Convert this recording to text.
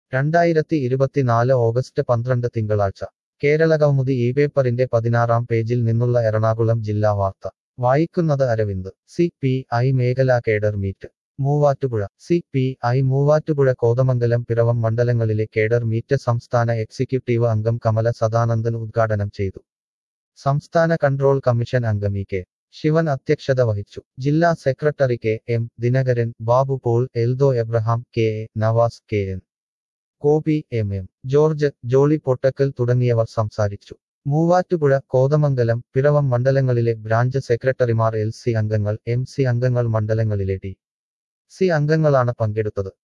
രണ്ടായിരത്തി ഇരുപത്തിനാല് ഓഗസ്റ്റ് പന്ത്രണ്ട് തിങ്കളാഴ്ച കേരള കൗമുദി ഈ പേപ്പറിന്റെ പതിനാറാം പേജിൽ നിന്നുള്ള എറണാകുളം ജില്ലാ വാർത്ത വായിക്കുന്നത് അരവിന്ദ് സി പി ഐ മേഖലാ cadre meet Muvattupuzha C P I Muvattupuzha Kothamangalam Piravom മണ്ഡലങ്ങളിലെ കേഡർ മീറ്റ് സംസ്ഥാന എക്സിക്യൂട്ടീവ് അംഗം കമല സദാനന്ദൻ ഉദ്ഘാടനം ചെയ്തു സംസ്ഥാന കൺട്രോൾ കമ്മീഷൻ അംഗം ഇ കെ ശിവൻ അധ്യക്ഷത വഹിച്ചു ജില്ലാ secretary K M Dinakaran Babu Paul Eldho Abraham K A Navas K N Gopi M M George Jolly Pottakkal തുടങ്ങിയവർ സംസാരിച്ചു മൂവാറ്റുപുഴ കോതമംഗലം പിറവം മണ്ഡലങ്ങളിലെ ബ്രാഞ്ച് സെക്രട്ടറിമാർ എൽ സി അംഗങ്ങൾ എം സി അംഗങ്ങൾ മണ്ഡലങ്ങളിലെ ടി സി അംഗങ്ങളാണ് പങ്കെടുത്തത്